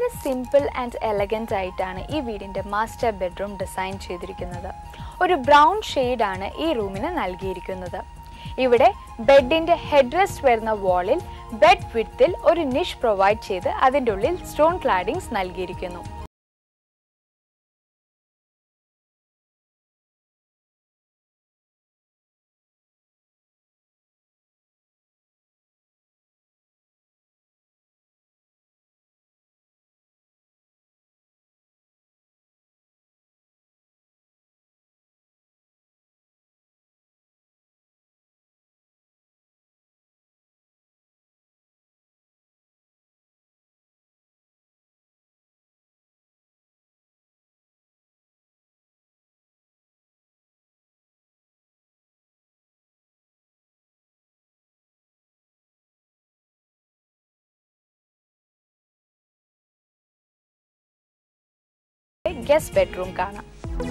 വളരെ simple and elegant ആയിട്ടാണ് ഈ വീടിൻ്റെ മാസ്റ്റർ ബെഡ്റൂം ഡിസൈൻ ചെയ്തിരിക്കുന്നത് ഒരു ബ്രൗൺ ഷെയ്ഡാണ് ഈ റൂമിന് നൽകിയിരിക്കുന്നത് ഇവിടെ ബെഡിന്റെ ഹെഡ് റെസ്റ്റ് വരുന്ന വാളിൽ ബെഡ് വിഡ്ത്തിൽ ഒരു നിഷ് പ്രൊവൈഡ് ചെയ്ത് അതിൻ്റെ ഉള്ളിൽ സ്റ്റോൺ ക്ലാഡിങ്സ് നൽകിയിരിക്കുന്നു ഗസ്റ്റ് ബെഡ്റൂം കാണാം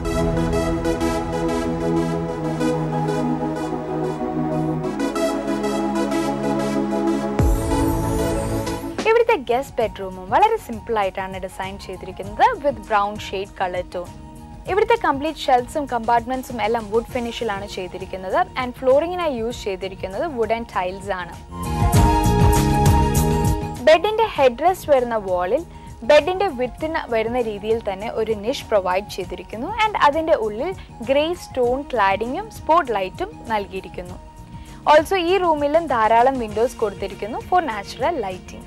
ഇവിടുത്തെ ഗസ്റ്റ് ബെഡ്റൂമും വളരെ സിമ്പിൾ ആയിട്ടാണ് ഡിസൈൻ ചെയ്തിരിക്കുന്നത് with brown shade colour tone ഇവിടുത്തെ കംപ്ലീറ്റ് ഷെൽഫ്സും കമ്പാർട്ട്മെന്റ്സും എല്ലാം വുഡ് ഫിനിഷിലാണ് ചെയ്തിരിക്കുന്നത് ആൻഡ് ഫ്ലോറിങ്ങിനായി യൂസ് ചെയ്തിരിക്കുന്നത് വുഡൻ ടൈൽസ് ആണ് ബെഡിന്റെ ഹെഡ് റെസ്റ്റ് വരുന്ന വാളിൽ ബെഡിന്റെ വിത്തിന് വരുന്ന രീതിയിൽ തന്നെ ഒരു നിഷ് പ്രൊവൈഡ് ചെയ്തിരിക്കുന്നു ആൻഡ് അതിന്റെ ഉള്ളിൽ ഗ്രേ സ്റ്റോൺ ക്ലാഡിങ്ങും സ്പോട്ട് ലൈറ്റും നൽകിയിരിക്കുന്നു ഓൾസോ ഈ റൂമിലും ധാരാളം വിൻഡോസ് കൊടുത്തിരിക്കുന്നു ഫോർ നാച്ചുറൽ ലൈറ്റിംഗ്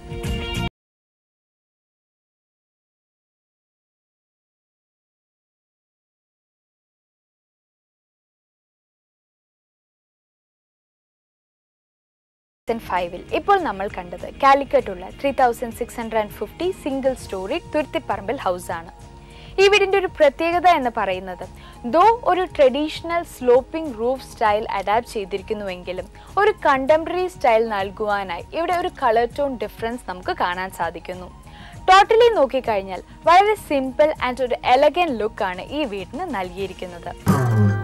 ഫൈവിൽ ഇപ്പോൾ നമ്മൾ കണ്ടത് കാലിക്കറ്റുള്ള three thousand six hundred and fifty single storey Thuruthiparambil house ആണ് ഈ വീടിന്റെ ഒരു പ്രത്യേകത എന്ന് പറയുന്നത് ദോ ഒരു traditional sloping roof style adapt ചെയ്തിരിക്കുന്നുവെങ്കിലും ഒരു കണ്ടംപററി സ്റ്റൈൽ നൽകുവാനായി ഇവിടെ ഒരു കളർ ടോൺ ഡിഫറൻസ് നമുക്ക് കാണാൻ സാധിക്കുന്നു ടോട്ടലി നോക്കിക്കഴിഞ്ഞാൽ വളരെ സിമ്പിൾ ആൻഡ് ഒരു എലഗൻ ലുക്കാണ് ഈ വീടിന് നൽകിയിരിക്കുന്നത്